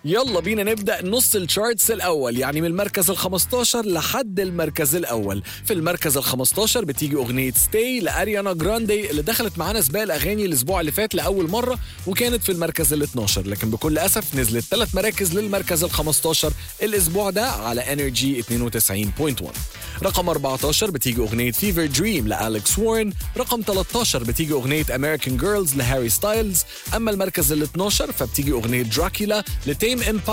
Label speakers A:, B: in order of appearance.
A: يلا بينا نبدأ نص الشارتس الأول يعني من المركز ال 15 لحد المركز الأول في المركز ال 15 بتيجي أغنية ستي لأريانا جراندي اللي دخلت معانا سباق الأغاني الأسبوع اللي فات لأول مرة وكانت في المركز ال 12 لكن بكل أسف نزلت ثلاث مراكز للمركز ال 15 الأسبوع ده على انرجي 92.1 رقم 14 بتيجي أغنية فيفر دريم لأليكس وارن رقم 13 بتيجي أغنية أمريكان جيرلز لهاري ستايلز أما المركز ال 12 فبتيجي أغنية دراكولا لتيم امباير